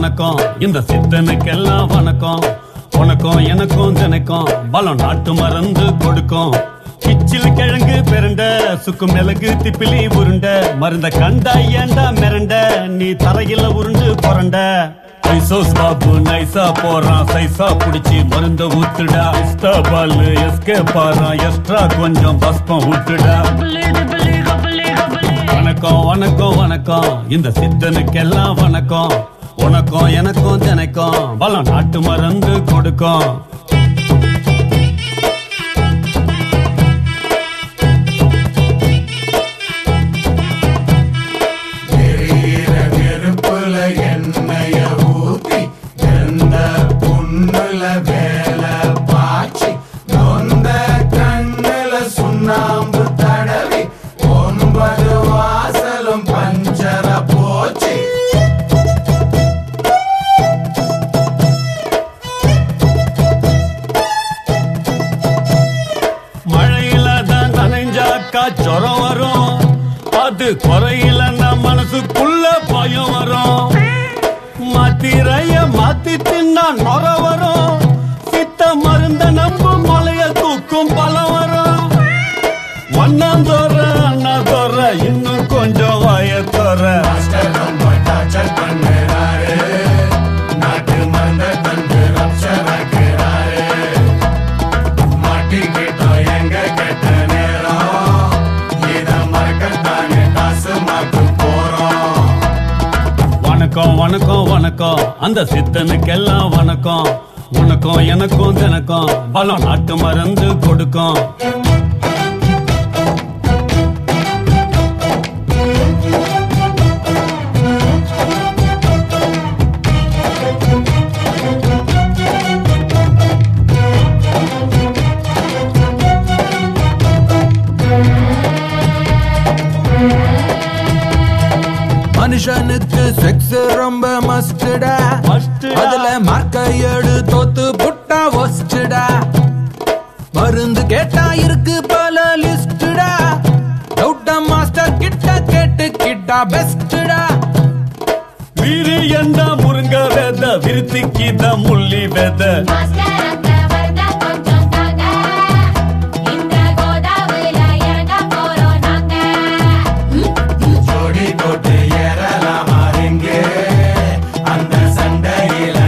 வணக்கம் இந்த சித்தனுக்கெல்லாம் வணக்கம் உனக்கும் எனக்கும் தினைக்கும் பலம் நாட்டு மறந்து கொடுக்கும் கிச்சில் கிழங்கு பெருண்ட சுக்கு மிளகு திப்பிலி உருண்ட மருந்த கண்டா ஏண்டா மிரண்ட நீ தரையில உருண்டு புரண்ட ஐசோஸ் பாபு நைசா போறான் சைசா புடிச்சு மருந்த ஊத்துடா இஸ்டா பால் எஸ்கே பாறான் எக்ஸ்ட்ரா கொஞ்சம் பஸ்பம் ஊத்துடா வணக்கம் வணக்கம் வணக்கம் இந்த சித்தனுக்கெல்லாம் வணக்கம் உனக்கும் எனக்கும் தினைக்கும் பலம் நாட்டு மறந்து கொடுக்கும் எரியிற நெருப்புல எண்ணெய ஊத்தி எந்த புண்ணுல வேல பாய்ச்சி நொந்த கண்ணுல சுண்ணாம்பு தடவி ஒன்பது வாசலும் பஞ்சர போச்சு மழையில தான் நனைஞ்சாக்கா ஜுரம் வரும் அது குறையிலன்னா மனசுக்குள்ள பயம் வரும் மாத்திரைய மாத்தி தின்னா நொர வரும் சித்த மருந்த நம்பு மலைய தூக்கும் பலம் வரும் ஒன்னாந்தோற அண்ணாதோற இன்னும் கொஞ்சம் வாயத்தோற மாஸ்டர் ரொம்ப டார்ச்சர் பண்ணுறாரு நாட்டு மருந்த தந்து ரப்சராக்குறாரு மாட்டிக்கிட்டோம் எங்க கெட்ட நேரம் இத மறக்கத்தானே காசு மாத்து போறோம் வணக்கம் வணக்கம் வணக்கம் அந்த சித்தனுக்கெல்லாம் வணக்கம் உனக்கும் எனக்கும் தினக்கும் பலம் நாட்டு மறந்து கொடுக்கும் மனுஷனுக்கு செக்ஸ் ரொம்ப மஸ்டடா Mustடா. அதுல மார்க்க ஏடு தோத்து புட்டா ஒஸ்டடா மருந்து கேட்டா இருக்கு பல லிஸ்டடா டவுட்டா மாஸ்டர் கிட்ட கேட்டு கிட்டா பெஸ்டடா வீரி எந்த முருங்க வேத விருத்திக்கித முள்ளி வேத மாஸ்டர் அந்த வரத கொஞ்சம் தாங்க இந்த கோதாவில இறங்க போறோம் நாங்க ஜோடி போட்டு ஏறலாமா ரிங்கு அந்த சண்டையில